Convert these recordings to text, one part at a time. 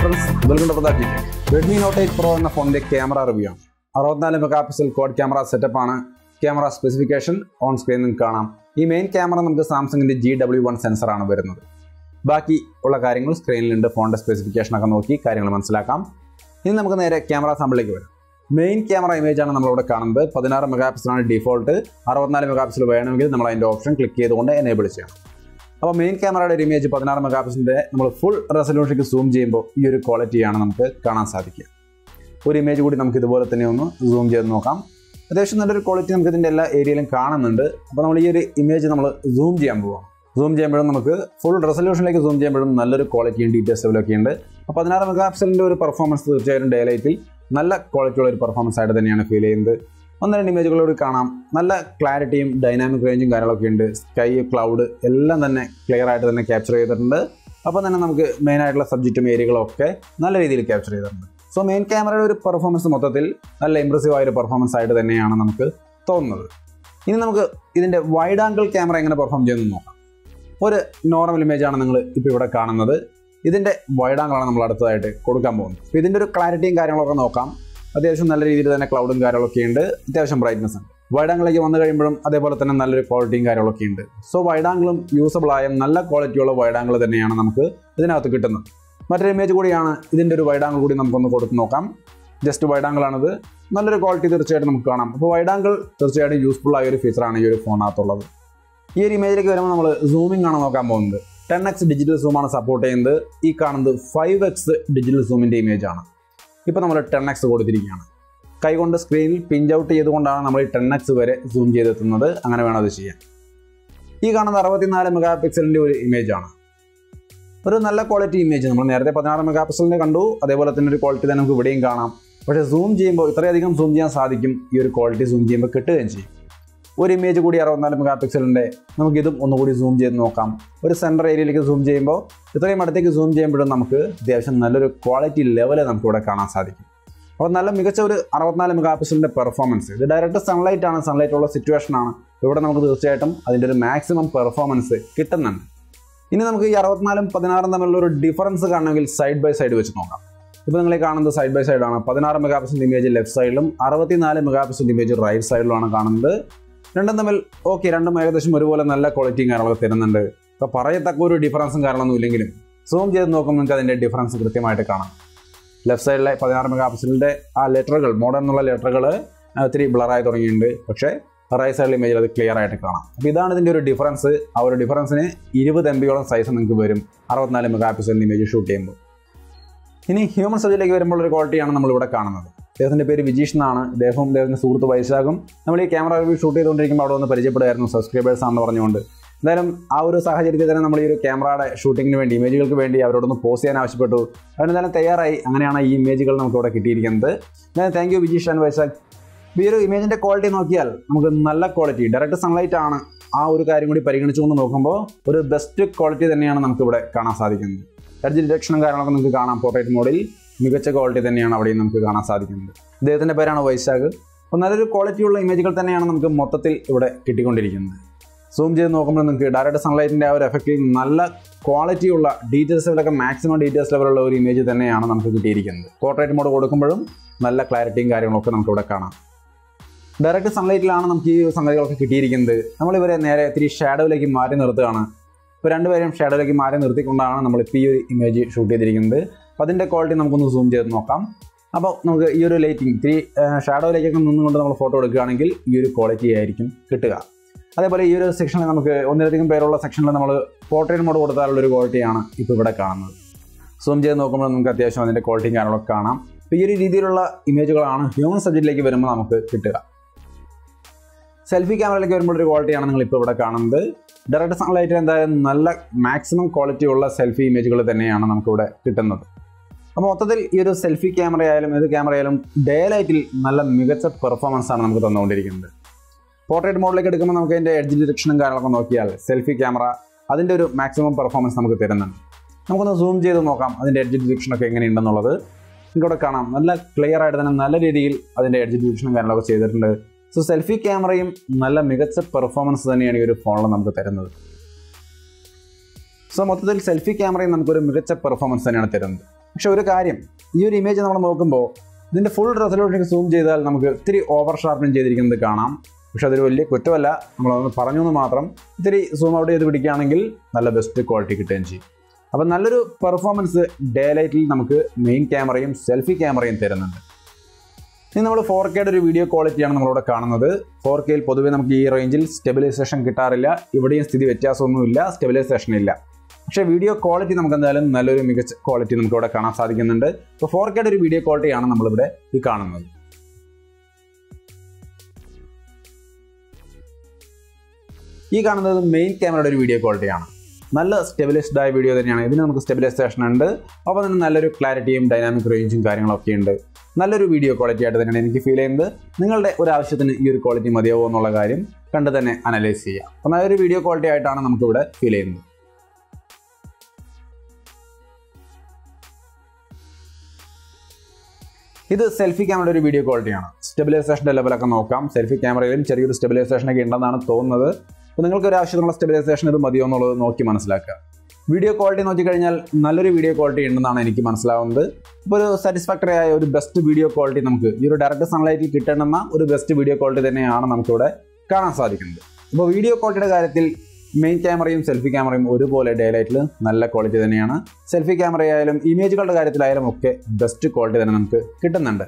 friends welcome to Pratap ജിക്ക് Redmi not eight pro എന്ന ഫോണിന്റെ ക്യാമറ റിവ്യൂ ആണ് അറുപത്തിനാല് megapixel quad camera setup ആണ് ക്യാമറ സ്പെസിഫിക്കേഷൻ ഓൺ സ്ക്രീൻ നിങ്ങൾക്ക് കാണാം ഈ മെയിൻ ക്യാമറ നമുക്ക് സാംസങ്ങിന്റെ ജി ഡബ്ല്യു വൺ സെൻസർ ആണ് വരുന്നത് ബാക്കി ഉള്ള കാര്യങ്ങൾ സ്ക്രീനിലുണ്ട് ഫോണിന്റെ സ്പെസിഫിക്കേഷൻ ഒക്കെ നോക്കി കാര്യങ്ങൾ മനസ്സിലാക്കാം ഇനി നമുക്ക് നേരെ ക്യാമറ സാമ്പിളിലേക്ക് വരാം മെയിൻ ക്യാമറ ഇമേജ് ആണ് നമ്മളിവിടെ കാണുന്നത് പതിനാറ് മെഗാ പിക്സലാണ് ഡിഫോൾട്ട് അറുപത്തിനാല് മെഗാ പിക്സൽ വേണമെങ്കിൽ നമ്മൾ അതിന്റെ ഓപ്ഷൻ ക്ലിക്ക് ചെയ്തുകൊണ്ട് എനേബിൾ ചെയ്യണം അപ്പോൾ മെയിൻ ക്യാമറയുടെ ഒരു ഇമേജ് പതിനാറ് മെഗാ പിക്സലിന്റെ നമ്മൾ ഫുൾ റെസൊല്യൂഷനിലേക്ക് സൂം ചെയ്യുമ്പോൾ ഈ ഒരു ക്വാളിറ്റിയാണ് നമുക്ക് കാണാൻ സാധിക്കുക ഒരു ഇമേജ് കൂടി നമുക്ക് ഇതുപോലെ തന്നെ ഒന്ന് സൂം ചെയ്ത് നോക്കാം അത്യാവശ്യം നല്ലൊരു ക്വാളിറ്റി നമുക്ക് ഇതിൻ്റെ എല്ലാ ഏരിയയിലും കാണുന്നുണ്ട് അപ്പോൾ നമ്മൾ ഈ ഒരു ഇമേജ് നമ്മൾ സൂം ചെയ്യാൻ പോവാം സൂം ചെയ്യുമ്പോഴും നമുക്ക് ഫുൾ റെസൊല്യൂഷനിലേക്ക് സൂം ചെയ്യുമ്പോഴും നല്ലൊരു ക്വാളിറ്റിയും ഡീറ്റെയിൽസ് ലെവലൊക്കെ ഉണ്ട് അപ്പോൾ പതിനാറ് മെഗാ പിക്സലിൻ്റെ ഒരു പെർഫോമൻസ് തീർച്ചയായും ഡേ ലൈറ്റിൽ നല്ല ക്വാളിറ്റിയുള്ള ഒരു പെർഫോമൻസ് ആയിട്ട് തന്നെയാണ് ഫീൽ ചെയ്യുന്നത് ഒന്ന് രണ്ട് ഇമേജുകളോട് കാണാം നല്ല ക്ലാരിറ്റിയും ഡൈനാമിക് റേഞ്ചും കാര്യങ്ങളൊക്കെ ഉണ്ട് സ്കൈ ക്ലൗഡ് എല്ലാം തന്നെ ക്ലിയർ ആയിട്ട് തന്നെ ക്യാപ്ചർ ചെയ്തിട്ടുണ്ട് അപ്പോൾ തന്നെ നമുക്ക് മെയിൻ ആയിട്ടുള്ള സബ്ജക്റ്റും ഏരിയകളും ഒക്കെ നല്ല രീതിയിൽ ക്യാപ്ചർ ചെയ്തിട്ടുണ്ട് സോ മെയിൻ ക്യാമറയുടെ ഒരു പെർഫോമൻസ് മൊത്തത്തിൽ നല്ല ഇമ്പ്രസീവ് ആയ ഒരു പെർഫോമൻസ് ആയിട്ട് തന്നെയാണ് നമുക്ക് തോന്നുന്നത് ഇനി നമുക്ക് ഇതിൻ്റെ വൈഡ് ആംഗിൾ ക്യാമറ എങ്ങനെ പെർഫോം ചെയ്യുന്നു നോക്കാം ഒരു നോർമൽ ഇമേജ് ആണ് നിങ്ങൾ ഇപ്പോൾ ഇവിടെ കാണുന്നത് ഇതിൻ്റെ വൈഡ് ആംഗിളാണ് നമ്മൾ അടുത്തതായിട്ട് കൊടുക്കാൻ പോകുന്നത് അപ്പോൾ ഇതിൻ്റെ ഒരു ക്ലാരിറ്റിയും കാര്യങ്ങളൊക്കെ നോക്കാം അത്യാവശ്യം നല്ല രീതിയിൽ തന്നെ ക്ലൗഡും കാര്യങ്ങളൊക്കെ ഉണ്ട് അത്യാവശ്യം ബ്രൈറ്റ്നസ് ഉണ്ട് വൈഡ് ആംഗിലേക്ക് വന്നു കഴിയുമ്പോഴും അതേപോലെ തന്നെ നല്ലൊരു ക്വാളിറ്റിയും കാര്യങ്ങളൊക്കെ ഉണ്ട് സോ വൈഡ് ആംഗിളും യൂസബിൾ ആയ നല്ല ക്വാളിറ്റിയുള്ള വൈഡ് ആംഗിൾ തന്നെയാണ് നമുക്ക് ഇതിനകത്ത് കിട്ടുന്നത് മറ്റൊരു ഇമേജ് കൂടിയാണ് ഇതിൻ്റെ ഒരു വൈഡ് ആംഗിൾ കൂടി നമുക്കൊന്ന് കൊടുത്ത് നോക്കാം ജസ്റ്റ് വൈഡ് ആംഗിൾ ആണിത് നല്ലൊരു ക്വാളിറ്റി തീർച്ചയായിട്ടും നമുക്ക് കാണാം അപ്പോൾ വൈഡ് ആംഗിൾ തീർച്ചയായിട്ടും യൂസ്ഫുൾ ആയ ഒരു ഫീച്ചറാണ് ഈ ഒരു ഫോണിനകത്തുള്ളത് ഈ ഒരു ഇമേജിലേക്ക് വരുമ്പോൾ നമ്മൾ സൂമിംഗ് ആണ് നോക്കാൻ പോകുന്നത് ടെൻ എക്സ് ഡിജിറ്റൽ സൂമാണ് സപ്പോർട്ട് ചെയ്യുന്നത് ഈ കാണുന്നത് ഫൈവ് എക്സ് ഡിജിറ്റൽ സൂമിൻ്റെ ഇമേജ് ആണ് ഇപ്പോൾ നമ്മൾ ടെൻ എക്സ് കൊടുത്തിരിക്കുകയാണ് കൈകൊണ്ട് സ്ക്രീനിൽ പിഞ്ച് ഔട്ട് ചെയ്തുകൊണ്ടാണ് നമ്മൾ ഈ ടെൻ എക്സ് വരെ സൂം ചെയ്തെത്തുന്നത് അങ്ങനെ വേണം അത് ചെയ്യാൻ ഈ കാണുന്ന അറുപത്തിനാല് മെഗാ പിക്സലിൻ്റെ ഒരു ഇമേജ് ആണ് ഒരു നല്ല ക്വാളിറ്റി ഇമേജ് നമ്മൾ നേരത്തെ പതിനാറ് മെഗാ പിക്സലിൻ്റെ കണ്ടു അതേപോലെ തന്നെ ഒരു ക്വാളിറ്റി തന്നെ നമുക്ക് ഇവിടെയും കാണാം പക്ഷേ സൂം ചെയ്യുമ്പോൾ ഇത്രയധികം സൂം ചെയ്യാൻ സാധിക്കും ഈ ഒരു ക്വാളിറ്റി സൂം ചെയ്യുമ്പോൾ കിട്ടുകയും ചെയ്യും ഒരു ഇമേജ് കൂടി അറുപത്തിനാല് മെഗാ പിക്സലിൻ്റെ നമുക്ക് ഇതും ഒന്നുകൂടി സൂം ചെയ്ത് നോക്കാം ഒരു സെൻറ്റർ ഏരിയയിലേക്ക് സൂം ചെയ്യുമ്പോൾ ഇത്രയും അടുത്തേക്ക് സൂം ചെയ്യുമ്പോഴും നമുക്ക് അത്യാവശ്യം നല്ലൊരു ക്വാളിറ്റി ലെവൽ നമുക്ക് ഇവിടെ കാണാൻ സാധിക്കും അപ്പോൾ നല്ല മികച്ച ഒരു അറുപത്തിനാല് മെഗാ പിക്സലിൻ്റെ പെർഫോമൻസ് ഇത് ഡയറക്റ്റ് സൺലൈറ്റ് ആണ് സൺലൈറ്റ് ഉള്ള സിറ്റുവേഷൻ ആണ് ഇവിടെ നമുക്ക് തീർച്ചയായിട്ടും അതിൻ്റെ ഒരു മാക്സിമം പെർഫോമൻസ് കിട്ടുന്നുണ്ട് ഇനി നമുക്ക് ഈ അറുപത്തിനാലും പതിനാറും തമ്മിലുള്ള ഒരു ഡിഫറൻസ് കാണണമെങ്കിൽ സൈഡ് ബൈ സൈഡ് വെച്ച് നോക്കാം ഇപ്പോൾ നിങ്ങൾ ഈ കാണുന്നത് സൈഡ് ബൈ സൈഡ് ആണ് പതിനാറ് മെഗാ പിക്സൽ ഇമേജ് ലെഫ്റ്റ് സൈഡിലും അറുപത്തിനാല് മെഗാ പിക്സൽ ഇമേജ് റൈറ്റ് സൈഡിലുമാണ് കാണുന്നത് രണ്ടും തമ്മിൽ ഓക്കെ രണ്ടും ഏകദേശം ഒരുപോലെ നല്ല ക്വാളിറ്റിയും കാര്യങ്ങളൊക്കെ തരുന്നുണ്ട് ഇപ്പോൾ പറയത്തക്ക ഒരു ഡിഫറൻസും കാര്യങ്ങളൊന്നും ഇല്ലെങ്കിലും സൂം ചെയ്ത് നോക്കുമ്പോൾ നിങ്ങൾക്ക് അതിൻ്റെ ഡിഫറൻസ് കൃത്യമായിട്ട് കാണാം ലെഫ്റ്റ് സൈഡിലെ പതിനാറ് മെഗാ പിക്സലിൻ്റെ ആ ലെറ്ററുകൾ മോഡേൺ എന്നുള്ള ലെറ്ററുകൾ ഒത്തിരി ബ്ലറായി തുടങ്ങിയിട്ടുണ്ട് പക്ഷേ റൈറ്റ് സൈഡിൽ ഇമേജിൽ അത് ക്ലിയർ ആയിട്ട് കാണാം അപ്പോൾ ഇതാണ് ഇതിൻ്റെ ഒരു ഡിഫറൻസ് ആ ഒരു ഡിഫറൻസിന് ഇരുപത് എം ബിയോളം സൈസ് നിങ്ങൾക്ക് വരും അറുപത്തിനാല് മെഗാ പിക്സലിൻ്റെ ഇമേജ് ഷൂട്ട് ചെയ്യുമ്പോൾ ഇനി ഹ്യൂമൻ സബ്ജക്റ്റിലേക്ക് വരുമ്പോൾ ഒരു ക്വാളിറ്റിയാണ് നമ്മളിവിടെ കാണുന്നത് അദ്ദേഹത്തിൻ്റെ പേര് വിജീഷ് എന്നാണ് ഇദ്ദേഹവും ഇദ്ദേഹത്തിൻ്റെ സുഹൃത്ത് വൈശാഖും നമ്മൾ ഈ ക്യാമറ റിവ്യൂ ഷൂട്ട് ചെയ്തുകൊണ്ടിരിക്കുമ്പോൾ അവിടെ ഒന്ന് പരിചയപ്പെടുമായിരുന്നു സബ്സ്ക്രൈബേഴ്സ് ആണെന്ന് പറഞ്ഞുകൊണ്ട് എന്തായാലും ആ ഒരു സാഹചര്യത്തിൽ തന്നെ നമ്മൾ ഈ ഒരു ക്യാമറയുടെ ഷൂട്ടിങ്ങിന് വേണ്ടി ഇമേജുകൾക്ക് വേണ്ടി അവരോടൊന്ന് പോസ്റ്റ് ചെയ്യാൻ ആവശ്യപ്പെട്ടു അവരെന്തായാലും തയ്യാറായി അങ്ങനെയാണ് ഈ ഇമേജുകൾ നമുക്ക് ഇവിടെ കിട്ടിയിരിക്കുന്നത് എന്തായാലും thank you Vijeesh and Vaishakh ഈ ഒരു ഇമേജിൻ്റെ ക്വാളിറ്റി നോക്കിയാൽ നമുക്ക് നല്ല ക്വാളിറ്റി ഡയറക്റ്റ് സൺലൈറ്റ് ആണ് ആ ഒരു കാര്യം കൂടി പരിഗണിച്ചുകൊണ്ട് നോക്കുമ്പോൾ ഒരു ബെസ്റ്റ് ക്വാളിറ്റി തന്നെയാണ് നമുക്ക് ഇവിടെ കാണാൻ സാധിക്കുന്നത് എഡ്ജ് ഡിറ്റക്ഷനും കാര്യങ്ങളൊക്കെ നമുക്ക് കാണാം പോർട്രേറ്റ് മോഡിൽ മികച്ച ക്വാളിറ്റി തന്നെയാണ് അവിടെയും നമുക്ക് കാണാൻ സാധിക്കുന്നത് ഇദ്ദേഹത്തിൻ്റെ പേരാണ് വൈശാഖ് അപ്പോൾ നല്ലൊരു ക്വാളിറ്റിയുള്ള ഇമേജുകൾ തന്നെയാണ് നമുക്ക് മൊത്തത്തിൽ ഇവിടെ കിട്ടിക്കൊണ്ടിരിക്കുന്നത് സൂം ചെയ്ത് നോക്കുമ്പോൾ നിങ്ങൾക്ക് ഡയറക്റ്റ് സൺലൈറ്റിൻ്റെ ആ ഒരു എഫക്റ്റിൽ നല്ല ക്വാളിറ്റിയുള്ള ഡീറ്റെയിൽസ് ലെവലൊക്കെ മാക്സിമം ഡീറ്റെയിൽസ് ലെവലുള്ള ഒരു ഇമേജ് തന്നെയാണ് നമുക്ക് കിട്ടിയിരിക്കുന്നത് പോർട്രേറ്റ് മോഡ് കൊടുക്കുമ്പോഴും നല്ല ക്ലാരിറ്റിയും കാര്യങ്ങളൊക്കെ നമുക്ക് ഇവിടെ കാണാം ഡയറക്റ്റ് സൺലൈറ്റിലാണ് നമുക്ക് ഈ സംഗതികളൊക്കെ കിട്ടിയിരിക്കുന്നത് നമ്മളിവരെ നേരെ ഇത്തിരി ഷാഡോയിലേക്ക് മാറ്റി നിർത്തുകയാണ് ഇപ്പോൾ രണ്ടുപേരും ഷാഡോയിലേക്ക് മാറി നിർത്തിക്കൊണ്ടാണ് നമ്മളിപ്പോൾ ഈ ഒരു ഇമേജ് ഷൂട്ട് ചെയ്തിരിക്കുന്നത് അപ്പോൾ അതിൻ്റെ ക്വാളിറ്റി നമുക്കൊന്ന് സൂം ചെയ്ത് നോക്കാം അപ്പോൾ നമുക്ക് ഈ ഒരു ലൈറ്റിംഗ് ഇത്തിരി ഷാഡോയിലേക്കൊക്കെ നിന്നുകൊണ്ട് നമ്മൾ ഫോട്ടോ എടുക്കുകയാണെങ്കിൽ ഈ ഒരു ക്വാളിറ്റി ആയിരിക്കും കിട്ടുക അതേപോലെ ഈ ഒരു സെക്ഷനിൽ നമുക്ക് ഒന്നിലധികം പേരുള്ള സെക്ഷനിൽ നമ്മൾ പോർട്രേറ്റ് മോഡ് കൊടുത്താലുള്ള ഒരു ക്വാളിറ്റിയാണ് ഇപ്പോൾ ഇവിടെ കാണുന്നത് സൂം ചെയ്ത് നോക്കുമ്പോൾ നമുക്ക് അത്യാവശ്യം അതിൻ്റെ ക്വാളിറ്റിയും കാര്യങ്ങളൊക്കെ കാണാം അപ്പോൾ ഈ ഒരു രീതിയിലുള്ള ഇമേജുകളാണ് ഹ്യൂമൻ സബ്ജക്റ്റിലേക്ക് വരുമ്പോൾ നമുക്ക് കിട്ടുക സെൽഫി ക്യാമറയിലേക്ക് വരുമ്പോൾ ഒരു ക്വാളിറ്റിയാണ് നിങ്ങൾ ഇപ്പോൾ ഇവിടെ കാണുന്നത് ഡയറക്റ്റ് സൺലൈറ്റിൽ എന്തായാലും നല്ല മാക്സിമം ക്വാളിറ്റി ഉള്ള സെൽഫി ഇമേജുകൾ തന്നെയാണ് നമുക്കിവിടെ കിട്ടുന്നത് അപ്പോൾ മൊത്തത്തിൽ ഈ ഒരു സെൽഫി ക്യാമറ ആയാലും ഏത് ക്യാമറ ആയാലും ഡേ ലൈറ്റിൽ നല്ല മികച്ച പെർഫോമൻസ് ആണ് നമുക്ക് തന്നുകൊണ്ടിരിക്കുന്നത് പോർട്രേറ്റ് മോഡിലേക്ക് എടുക്കുമ്പോൾ നമുക്ക് അതിൻ്റെ എഡ്ജ് ഡിറക്ഷനും കാര്യങ്ങളൊക്കെ നോക്കിയാൽ സെൽഫി ക്യാമറ അതിൻ്റെ ഒരു മാക്സിമം പെർഫോമൻസ് നമുക്ക് തരുന്നുണ്ട് നമുക്കൊന്ന് സൂം ചെയ്ത് നോക്കാം അതിൻ്റെ എഡ്ജ് ഡിറക്ഷനൊക്കെ എങ്ങനെയുണ്ടെന്നുള്ളത് നിങ്ങൾക്കിവിടെ കാണാം നല്ല ക്ലിയർ ആയിട്ട് തന്നെ നല്ല രീതിയിൽ അതിൻ്റെ എഡ്ജ് ഡിറക്ഷനും കാര്യങ്ങളൊക്കെ ചെയ്തിട്ടുണ്ട് സോ സെൽഫി ക്യാമറയും നല്ല മികച്ച പെർഫോമൻസ് തന്നെയാണ് ഈ ഒരു ഫോണിൽ നമുക്ക് തരുന്നത് സോ മൊത്തത്തിൽ സെൽഫി ക്യാമറയും നമുക്കൊരു മികച്ച പെർഫോമൻസ് തന്നെയാണ് തരുന്നത് പക്ഷെ ഒരു കാര്യം ഈ ഒരു ഇമേജ് നമ്മൾ നോക്കുമ്പോൾ ഇതിൻ്റെ ഫുൾ റെസൊല്യൂഷൻ സൂം ചെയ്താൽ നമുക്ക് ഇത്തിരി ഓവർ ഷാർപ്പൻ ചെയ്തിരിക്കുന്നത് കാണാം പക്ഷെ അതൊരു വലിയ കുറ്റമല്ല നമ്മളതൊന്ന് പറഞ്ഞു എന്ന് മാത്രം ഇത്തിരി സൂം ഔട്ട് ചെയ്ത് പിടിക്കുകയാണെങ്കിൽ നല്ല ബെസ്റ്റ് ക്വാളിറ്റി കിട്ടുകയും ചെയ്യും അപ്പം നല്ലൊരു പെർഫോമൻസ് ഡേ ലൈറ്റിൽ നമുക്ക് മെയിൻ ക്യാമറയും സെൽഫി ക്യാമറയും തരുന്നുണ്ട് ഇനി നമ്മൾ ഫോർ കെയുടെ ഒരു വീഡിയോ ക്വാളിറ്റിയാണ് നമ്മളിവിടെ കാണുന്നത് ഫോർ കെയിൽ പൊതുവേ നമുക്ക് ഈ റേഞ്ചിൽ സ്റ്റെബിലൈസേഷൻ കിട്ടാറില്ല ഇവിടെയും സ്ഥിതി വ്യത്യാസമൊന്നുമില്ല സ്റ്റെബിലൈസേഷൻ ഇല്ല പക്ഷേ വീഡിയോ ക്വാളിറ്റി നമുക്ക് എന്തായാലും നല്ലൊരു മികച്ച ക്വാളിറ്റി നമുക്ക് ഇവിടെ കാണാൻ സാധിക്കുന്നുണ്ട് ഇപ്പോൾ ഫോർ കെയുടെ ഒരു വീഡിയോ ക്വാളിറ്റിയാണ് നമ്മളിവിടെ ഈ കാണുന്നത് ഈ കാണുന്നത് മെയിൻ ക്യാമറയുടെ ഒരു വീഡിയോ ക്വാളിറ്റിയാണ് നല്ല സ്റ്റെബിലൈസ്ഡ് ആയ വീഡിയോ തന്നെയാണ് ഇതിന് നമുക്ക് സ്റ്റെബിലൈസേഷൻ ഉണ്ട് അപ്പോൾ തന്നെ നല്ലൊരു ക്ലാരിറ്റിയും ഡൈനാമിക് റേഞ്ചും കാര്യങ്ങളൊക്കെ ഉണ്ട് നല്ലൊരു വീഡിയോ ക്വാളിറ്റി ആയിട്ട് തന്നെയാണ് എനിക്ക് ഫീൽ ചെയ്യുന്നത് നിങ്ങളുടെ ഒരു ആവശ്യത്തിന് ഈ ഒരു ക്വാളിറ്റി മതിയാവോ എന്നുള്ള കാര്യം കണ്ട് തന്നെ അനലൈസ് ചെയ്യാം അപ്പോൾ നല്ലൊരു വീഡിയോ ക്വാളിറ്റി ആയിട്ടാണ് നമുക്കിവിടെ ഫീൽ ചെയ്യുന്നത് ഇത് സെൽഫി ക്യാമറയുടെ ഒരു വീഡിയോ ക്വാളിറ്റിയാണ് സ്റ്റെബിലൈസേഷൻ്റെ ലെവലൊക്കെ നോക്കാം സെൽഫി ക്യാമറയിലും ചെറിയൊരു സ്റ്റെബിലൈസേഷൻ ഒക്കെ ഉണ്ടെന്നാണ് തോന്നുന്നത് അപ്പോൾ നിങ്ങൾക്ക് ഒരു ആവശ്യത്തിനുള്ള സ്റ്റെബിലൈസേഷൻ ഇത് മതിയോ എന്നുള്ളത് നോക്കി മനസ്സിലാക്കുക വീഡിയോ ക്വാളിറ്റി നോക്കിക്കഴിഞ്ഞാൽ നല്ലൊരു വീഡിയോ ക്വാളിറ്റി ഉണ്ടെന്നാണ് എനിക്ക് മനസ്സിലാവുന്നത് ഇപ്പോൾ ഒരു സാറ്റിസ്ഫാക്ടറി ആയ ഒരു ബെസ്റ്റ് വീഡിയോ ക്വാളിറ്റി നമുക്ക് ഈ ഒരു ഡയറക്റ്റ് സൺലൈറ്റിൽ കിട്ടണമെന്ന ഒരു ബെസ്റ്റ് വീഡിയോ ക്വാളിറ്റി തന്നെയാണ് നമുക്കിവിടെ കാണാൻ സാധിക്കുന്നത് അപ്പോൾ വീഡിയോ ക്വാളിറ്റിയുടെ കാര്യത്തിൽ മെയിൻ ക്യാമറയും സെൽഫി ക്യാമറയും ഒരുപോലെ ഡേ ലൈറ്റിൽ നല്ല ക്വാളിറ്റി തന്നെയാണ് സെൽഫി ക്യാമറയായാലും ഇമേജുകളുടെ കാര്യത്തിലായാലും ഒക്കെ ബെസ്റ്റ് ക്വാളിറ്റി തന്നെ നമുക്ക് കിട്ടുന്നുണ്ട്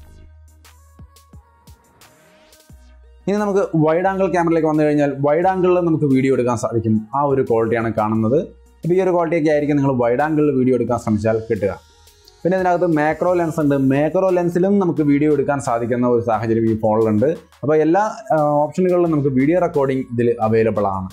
ഇനി നമുക്ക് വൈഡ് ആംഗിൾ ക്യാമറയിലേക്ക് വന്നു കഴിഞ്ഞാൽ വൈഡ് ആംഗിളിൽ നമുക്ക് വീഡിയോ എടുക്കാൻ സാധിക്കും ആ ഒരു ക്വാളിറ്റിയാണ് കാണുന്നത് ഇപ്പോൾ ഈ ഒരു ക്വാളിറ്റിയൊക്കെ ആയിരിക്കും നിങ്ങൾ വൈഡ് ആംഗിളിൽ വീഡിയോ എടുക്കാൻ ശ്രമിച്ചാൽ കിട്ടുക പിന്നെ ഇതിനകത്ത് മാക്രോ ലെൻസ് ഉണ്ട് മാക്രോ ലെൻസിലും നമുക്ക് വീഡിയോ എടുക്കാൻ സാധിക്കുന്ന ഒരു സാഹചര്യം ഈ ഫോണിലുണ്ട് അപ്പോൾ എല്ലാ ഓപ്ഷനുകളിലും നമുക്ക് വീഡിയോ റെക്കോർഡിംഗ് ഇതിൽ അവൈലബിൾ ആണ്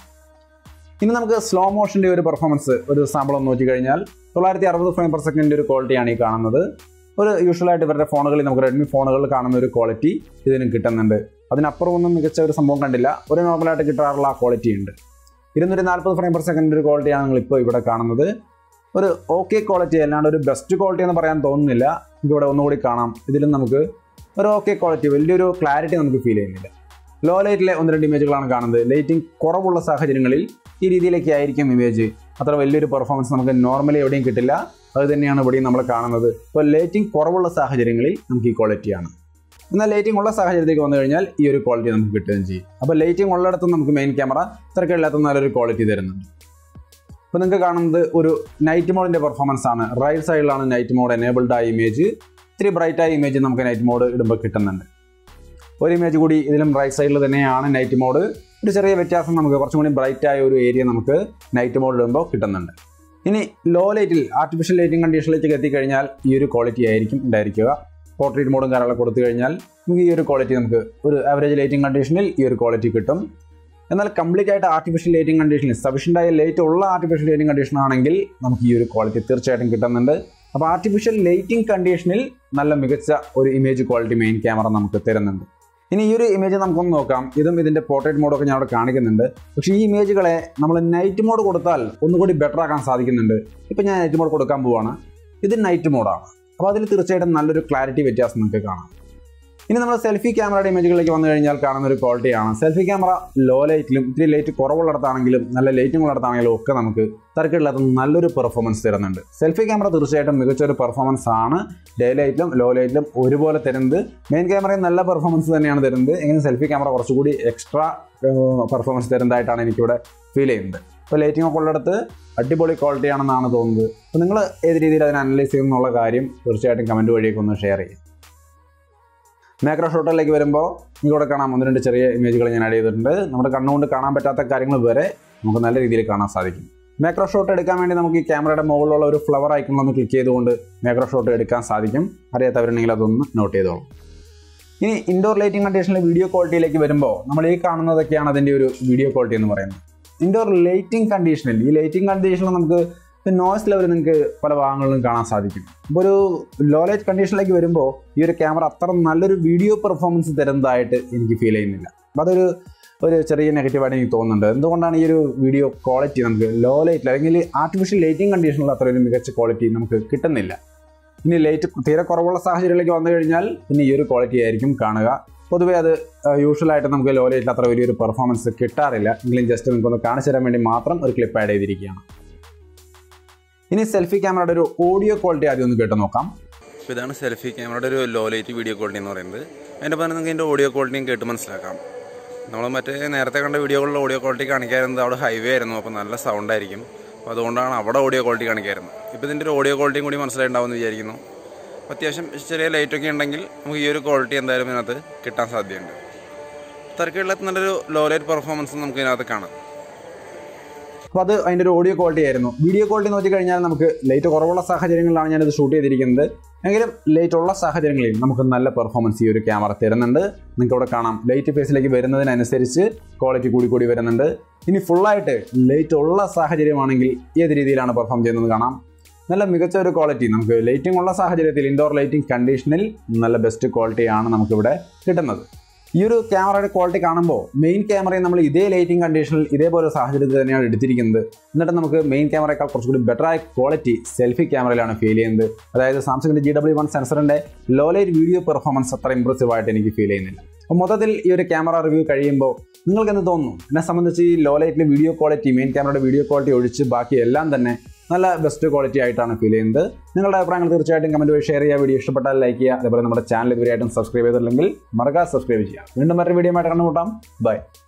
ഇനി നമുക്ക് സ്ലോ മോഷൻ്റെ ഒരു പെർഫോമൻസ് ഒരു സാമ്പിൾ ഒന്ന് നോക്കി കഴിഞ്ഞാൽ തൊള്ളായിരത്തി അറുപത് ഫ്രെയിം പെർ സെക്കൻഡിൻ്റെ ഒരു ക്വാളിറ്റിയാണ് ഈ കാണുന്നത് ഒരു യൂഷ്വലായിട്ട് ഇവരുടെ ഫോണുകളിൽ നമുക്ക് റെഡ്മി ഫോണുകളിൽ കാണുന്ന ഒരു ക്വാളിറ്റി ഇതിന് കിട്ടുന്നുണ്ട് അതിനപ്പുറം ഒന്നും മികച്ച ഒരു സംഭവം കണ്ടില്ല ഒരു നോർമലായിട്ട് കിട്ടാറുള്ള ആ ക്വാളിറ്റി ഉണ്ട് ഇരുന്നൂറ്റി നാൽപ്പത് ഫ്രെയിം പെർ സെക്കൻഡിൻ്റെ ഒരു ക്വാളിറ്റിയാണ് നിങ്ങൾ ഇപ്പോൾ ഇവിടെ കാണുന്നത് ഒരു ഓക്കെ ക്വാളിറ്റി അല്ലാണ്ട് ഒരു ബെസ്റ്റ് ക്വാളിറ്റി എന്ന് പറയാൻ തോന്നുന്നില്ല ഇവിടെ ഒന്നുകൂടി കാണാം ഇതിലും നമുക്ക് ഒരു ഓക്കെ ക്വാളിറ്റി വലിയൊരു ക്ലാരിറ്റി നമുക്ക് ഫീൽ ചെയ്യുന്നില്ല ലോ ലൈറ്റിലെ ഒന്ന് രണ്ട് ഇമേജുകളാണ് കാണുന്നത് ലൈറ്റിംഗ് കുറവുള്ള സാഹചര്യങ്ങളിൽ ഈ രീതിയിലേക്ക് ആയിരിക്കും ഇമേജ് അത്ര വലിയൊരു പെർഫോമൻസ് നമുക്ക് നോർമലി എവിടെയും കിട്ടില്ല അത് തന്നെയാണ് ഇവിടെയും നമ്മൾ കാണുന്നത് ഇപ്പോൾ ലൈറ്റിംഗ് കുറവുള്ള സാഹചര്യങ്ങളിൽ നമുക്ക് ഈ ക്വാളിറ്റിയാണ് എന്നാൽ ലൈറ്റിംഗ് ഉള്ള സാഹചര്യത്തിലേക്ക് വന്നു കഴിഞ്ഞാൽ ഈ ഒരു ക്വാളിറ്റി നമുക്ക് കിട്ടുകയും ചെയ്യും അപ്പോൾ ലൈറ്റിംഗ് ഉള്ളിടത്ത് നമുക്ക് മെയിൻ ക്യാമറ തിരക്കില്ലാത്ത നല്ലൊരു ക്വാളിറ്റി തരുന്നുണ്ട് ഇപ്പോൾ നിങ്ങൾക്ക് കാണുന്നത് ഒരു നൈറ്റ് മോഡിൻ്റെ പെർഫോമൻസ് ആണ് റൈറ്റ് സൈഡിലാണ് നൈറ്റ് മോഡ് എനേബിൾഡ് ആയ ഇമേജ് ഇത്തിരി ബ്രൈറ്റ് ആയ ഇമേജ് നമുക്ക് നൈറ്റ് മോഡ് ഇടുമ്പോൾ കിട്ടുന്നുണ്ട് ഒരു ഇമേജ് കൂടി ഇതിലും റൈറ്റ് സൈഡിൽ തന്നെയാണ് നൈറ്റ് മോഡ് ഒരു ചെറിയ വ്യത്യാസം നമുക്ക് കുറച്ചും കൂടി ബ്രൈറ്റ് ആയ ഒരു ഏരിയ നമുക്ക് നൈറ്റ് മോഡ് ഇടുമ്പോൾ കിട്ടുന്നുണ്ട് ഇനി ലോ ലൈറ്റിൽ ആർട്ടിഫിഷ്യൽ ലൈറ്റിംഗ് കണ്ടീഷനിലേക്ക് എത്തിക്കഴിഞ്ഞാൽ ഈ ഒരു ക്വാളിറ്റി ആയിരിക്കും ഉണ്ടായിരിക്കുക പോർട്രേറ്റ് മോഡും കാര്യങ്ങളൊക്കെ കൊടുത്തു കഴിഞ്ഞാൽ നമുക്ക് ഈ ഒരു ക്വാളിറ്റി നമുക്ക് ഒരു ആവറേജ് ലൈറ്റിംഗ് കണ്ടീഷനിൽ ഈ ഒരു ക്വാളിറ്റി കിട്ടും എന്നാൽ കംപ്ലീറ്റ് ആയിട്ട് ആർട്ടിഫിഷ്യൽ ലൈറ്റിംഗ് കണ്ടീഷനിൽ സഫീഷ്യൻ്റ് ആയ ലൈറ്റ് ഉള്ള ആർട്ടിഫിഷ്യൽ ലൈറ്റിംഗ് കണ്ടീഷൻ ആണെങ്കിൽ നമുക്ക് ഈ ഒരു ക്വാളിറ്റി തീർച്ചയായിട്ടും കിട്ടുന്നുണ്ട് അപ്പോൾ ആർട്ടിഫിഷ്യൽ ലൈറ്റിംഗ് കണ്ടീഷനിൽ നല്ല മികച്ച ഒരു ഇമേജ് ക്വാളിറ്റി മെയിൻ ക്യാമറ നമുക്ക് തരുന്നുണ്ട് ഇനി ഈ ഒരു ഇമേജ് നമുക്കൊന്ന് നോക്കാം ഇതും ഇതിൻ്റെ പോർട്രേറ്റ് മോഡൊക്കെ ഞാൻ അവിടെ കാണിക്കുന്നുണ്ട് പക്ഷേ ഈ ഇമേജുകളെ നമ്മൾ നൈറ്റ് മോഡ് കൊടുത്താൽ ഒന്നുകൂടി ബെറ്റർ ആക്കാൻ സാധിക്കുന്നുണ്ട് ഇപ്പം ഞാൻ നൈറ്റ് മോഡ് കൊടുക്കാൻ പോവാണ് ഇത് നൈറ്റ് മോഡാണ് അപ്പോൾ അതിൽ തീർച്ചയായിട്ടും നല്ലൊരു ക്ലാരിറ്റി വ്യത്യാസം നമുക്ക് കാണാം ഇനി നമ്മൾ സെൽഫി ക്യാമറയുടെ ഇമേജുകളിലേക്ക് വന്നു കഴിഞ്ഞാൽ കാണുന്ന ഒരു ക്വാളിറ്റിയാണ് സെൽഫി ക്യാമറ ലോ ലൈറ്റിലും ഇത്തിരി ലൈറ്റ് കുറവുള്ളിടത്താണെങ്കിലും നല്ല ലൈറ്റും ഉള്ളിടത്താണെങ്കിലും ഒക്കെ നമുക്ക് തിരക്കില്ലാത്ത നല്ലൊരു പെർഫോമൻസ് തരുന്നുണ്ട് സെൽഫി ക്യാമറ തീർച്ചയായിട്ടും മികച്ച ഒരു പെർഫോമൻസ് ആണ് ഡേ ലൈറ്റിലും ലോ ലൈറ്റിലും ഒരുപോലെ തരുന്നത് മെയിൻ ക്യാമറയും നല്ല പെർഫോമൻസ് തന്നെയാണ് തരുന്നത് എങ്കിലും സെൽഫി ക്യാമറ കുറച്ചുകൂടി എക്സ്ട്രാ പെർഫോമൻസ് തരുന്നതായിട്ടാണ് എനിക്കിവിടെ ഫീൽ ചെയ്യുന്നത് ഇപ്പോൾ ലൈറ്റിംഗ് ഒക്കെ ഉള്ളിടത്ത് അടിപൊളി ക്വാളിറ്റി ആണെന്നാണ് തോന്നുന്നത് അപ്പോൾ നിങ്ങൾ ഏത് രീതിയിൽ അതിനെ അനലൈസ് ചെയ്യുന്നുള്ള കാര്യം തീർച്ചയായിട്ടും കമൻറ്റ് വഴിയൊക്കെ ഒന്ന് ഷെയർ ചെയ്യും മാക്രോ ഷോട്ടിലേക്ക് വരുമ്പോൾ നിങ്ങൾക്ക് ഇവിടെ കാണാം ഒന്ന് രണ്ട് ചെറിയ ഇമേജുകൾ ഞാൻ ആഡ് ചെയ്തിട്ടുണ്ട് നമ്മുടെ കണ്ണുകൊണ്ട് കാണാൻ പറ്റാത്ത കാര്യങ്ങൾ വരെ നമുക്ക് നല്ല രീതിയിൽ കാണാൻ സാധിക്കും മാക്രോ ഷോട്ട് എടുക്കാൻ വേണ്ടി നമുക്ക് ഈ ക്യാമറയുടെ മുകളിലുള്ള ഒരു ഫ്ലവർ ഐക്കൺ ഒന്ന് ക്ലിക്ക് ചെയ്തുകൊണ്ട് മാക്രോ ഷോട്ട് എടുക്കാൻ സാധിക്കും അറിയാത്തവരുണ്ടെങ്കിൽ അതൊന്ന് നോട്ട് ചെയ്തോളൂ ഇനി ഇൻഡോർ ലൈറ്റിംഗ് കണ്ടീഷനിലെ വീഡിയോ ക്വാളിറ്റിയിലേക്ക് വരുമ്പോൾ നമ്മൾ ഈ കാണുന്നതൊക്കെയാണ് അതിൻ്റെ ഒരു വീഡിയോ ക്വാളിറ്റി എന്ന് പറയുന്നത് ഇൻഡോർ ലൈറ്റിംഗ് കണ്ടീഷനിൽ ഈ ലൈറ്റിംഗ് കണ്ടീഷനിൽ നമുക്ക് നോയ്സ് ലെവൽ നിങ്ങൾക്ക് പല ഭാഗങ്ങളിലും കാണാൻ സാധിക്കും ഇപ്പോൾ ഒരു ലോ ലൈറ്റ് കണ്ടീഷനിലേക്ക് വരുമ്പോൾ ഈ ഒരു ക്യാമറ അത്ര നല്ലൊരു വീഡിയോ പെർഫോമൻസ് തരുന്നതായിട്ട് എനിക്ക് ഫീൽ ചെയ്യുന്നില്ല അപ്പോൾ അതൊരു ഒരു ചെറിയ നെഗറ്റീവായിട്ട് എനിക്ക് തോന്നുന്നുണ്ട് എന്തുകൊണ്ടാണ് ഈ ഒരു വീഡിയോ ക്വാളിറ്റി നമുക്ക് ലോ ലൈറ്റിൽ അല്ലെങ്കിൽ ആർട്ടിഫിഷ്യൽ ലൈറ്റിംഗ് കണ്ടീഷനിൽ അത്ര ഒരു മികച്ച ക്വാളിറ്റി നമുക്ക് കിട്ടുന്നില്ല ഇനി ലൈറ്റ് തീരെ കുറവുള്ള സാഹചര്യത്തിലേക്ക് വന്നു കഴിഞ്ഞാൽ പിന്നെ ഈ ഒരു ക്വാളിറ്റി ആയിരിക്കും കാണുക പൊതുവേ അത് യൂഷ്വലായിട്ട് നമുക്ക് ലോ ലൈറ്റിൽ അത്ര വലിയൊരു പെർഫോമൻസ് കിട്ടാറില്ല എങ്കിലും ജസ്റ്റ് നിങ്ങൾക്കൊന്ന് കാണിച്ചു തരാൻ വേണ്ടി മാത്രം ഒരു ക്ലിപ്പ് ആഡ് ചെയ്തിരിക്കുകയാണ് ഇനി സെൽഫി ക്യാമറയുടെ ഒരു ഓഡിയോ ക്വാളിറ്റി ആദ്യം ഒന്ന് കേട്ട് നോക്കാം അപ്പോൾ ഇതാണ് സെൽഫി ക്യാമറയുടെ ഒരു ലോ ലൈറ്റ് വീഡിയോ ക്വാളിറ്റി എന്ന് പറയുന്നത് അതിൻ്റെ പറഞ്ഞാൽ നിങ്ങൾക്ക് ഇതിൻ്റെ ഓഡിയോ ക്വാളിറ്റിയും കേട്ട് മനസ്സിലാക്കാം നമ്മൾ മറ്റേ നേരത്തെ കണ്ട വീഡിയോകളിൽ ഓഡിയോ ക്വാളിറ്റി കാണിക്കാറുണ്ട് അവിടെ ഹൈവേ ആയിരുന്നു അപ്പോൾ നല്ല സൗണ്ട് ആയിരിക്കും അപ്പോൾ അതുകൊണ്ടാണ് അവിടെ ഓഡിയോ ക്വാളിറ്റി കാണിക്കാറുണ്ട് ഇപ്പോൾ ഇതിൻ്റെ ഒരു ഓഡിയോ ക്വാളിറ്റിയും കൂടി മനസ്സിലായിട്ടുണ്ടാവുമെന്ന് വിചാരിക്കുന്നു അപ്പോൾ അത്യാവശ്യം ചെറിയ ലൈറ്റൊക്കെ ഉണ്ടെങ്കിൽ നമുക്ക് ഈ ഒരു ക്വാളിറ്റി എന്തായാലും ഇതിനകത്ത് കിട്ടാൻ സാധ്യതയുണ്ട് തിരക്കുകളിലത്ത് നല്ലൊരു ലോ ലൈറ്റ് പെർഫോമൻസ് നമുക്ക് ഇതിനകത്ത് കാണാം അപ്പോൾ അത് അതിൻ്റെ ഒരു ഓഡിയോ ക്വാളിറ്റി ആയിരുന്നു വീഡിയോ ക്വാളിറ്റി നോക്കി കഴിഞ്ഞാൽ നമുക്ക് ലൈറ്റ് കുറവുള്ള സാഹചര്യങ്ങളിലാണ് ഞാനിത് ഷൂട്ട് ചെയ്തിരിക്കുന്നത് എങ്കിലും ലൈറ്റ് ഉള്ള സാഹചര്യങ്ങളിൽ നമുക്ക് നല്ല പെർഫോമൻസ് ഈ ഒരു ക്യാമറ തരുന്നുണ്ട് നിങ്ങൾക്ക് ഇവിടെ കാണാം ലൈറ്റ് ഫേസിലേക്ക് വരുന്നതിനനുസരിച്ച് ക്വാളിറ്റി കൂടി കൂടി വരുന്നുണ്ട് ഇനി ഫുള്ളായിട്ട് ലൈറ്റ് ഉള്ള സാഹചര്യമാണെങ്കിൽ ഏത് രീതിയിലാണ് പെർഫോം ചെയ്യുന്നത് കാണാം നല്ല മികച്ച ഒരു ക്വാളിറ്റി നമുക്ക് ലൈറ്റിംഗ് ഉള്ള സാഹചര്യത്തിൽ ഇൻഡോർ ലൈറ്റിംഗ് കണ്ടീഷനിൽ നല്ല ബെസ്റ്റ് ക്വാളിറ്റിയാണ് നമുക്കിവിടെ കിട്ടുന്നത് ഈ ഒരു ക്യാമറയുടെ ക്വാളിറ്റി കാണുമ്പോൾ മെയിൻ ക്യാമറയെ നമ്മൾ ഇതേ ലൈറ്റിംഗ് കണ്ടീഷനിൽ ഇതേപോലെ സാഹചര്യത്തിൽ തന്നെയാണ് എടുത്തിരിക്കുന്നത് എന്നിട്ട് നമുക്ക് മെയിൻ ക്യാമറയേക്കാൾ കുറച്ചുകൂടി ബെറ്റർ ആയ ക്വാളിറ്റി സെൽഫി ക്യാമറയിലാണ് ഫീൽ ചെയ്യുന്നത് അതായത് സാംസങ്ങിൻ്റെ ജി ഡബ്ല്യു വൺ സെൻസറിൻ്റെ ലോ ലൈറ്റ് വീഡിയോ പെർഫോമൻസ് അത്ര ഇമ്പ്രസീവ് ആയിട്ട് എനിക്ക് ഫീൽ ചെയ്യുന്നില്ല അപ്പോൾ മൊത്തത്തിൽ ഈ ഒരു ക്യാമറ റിവ്യൂ കഴിയുമ്പോൾ നിങ്ങൾക്ക് എന്ത് തോന്നുന്നു എന്നെ സംബന്ധിച്ച് ഈ ലോ ലൈറ്റിലെ വീഡിയോ ക്വാളിറ്റി മെയിൻ ക്യാമറയുടെ വീഡിയോ ക്വാളിറ്റി ഒഴിച്ച് ബാക്കി എല്ലാം തന്നെ നല്ല ബെസ്റ്റ് ക്വാളിറ്റി ആയിട്ടാണ് ഫീൽ ചെയ്യുന്നത് നിങ്ങളുടെ അഭിപ്രായങ്ങൾ തീർച്ചയായിട്ടും കമൻറ്റ് വഴി ഷെയർ ചെയ്യുക വീഡിയോ ഇഷ്ടപ്പെട്ടാൽ ലൈക്ക് ചെയ്യുക അതേപോലെ നമ്മുടെ ചാനൽ ഇതുവരെയായിട്ടും സബ്സ്ക്രൈബ് ചെയ്തില്ലെങ്കിൽ മറക്കാതെ സബ്സ്ക്രൈബ് ചെയ്യുക വീണ്ടും മറ്റൊരു വീഡിയോ ആയിട്ട് കണ്ടുമുട്ടാം ബൈ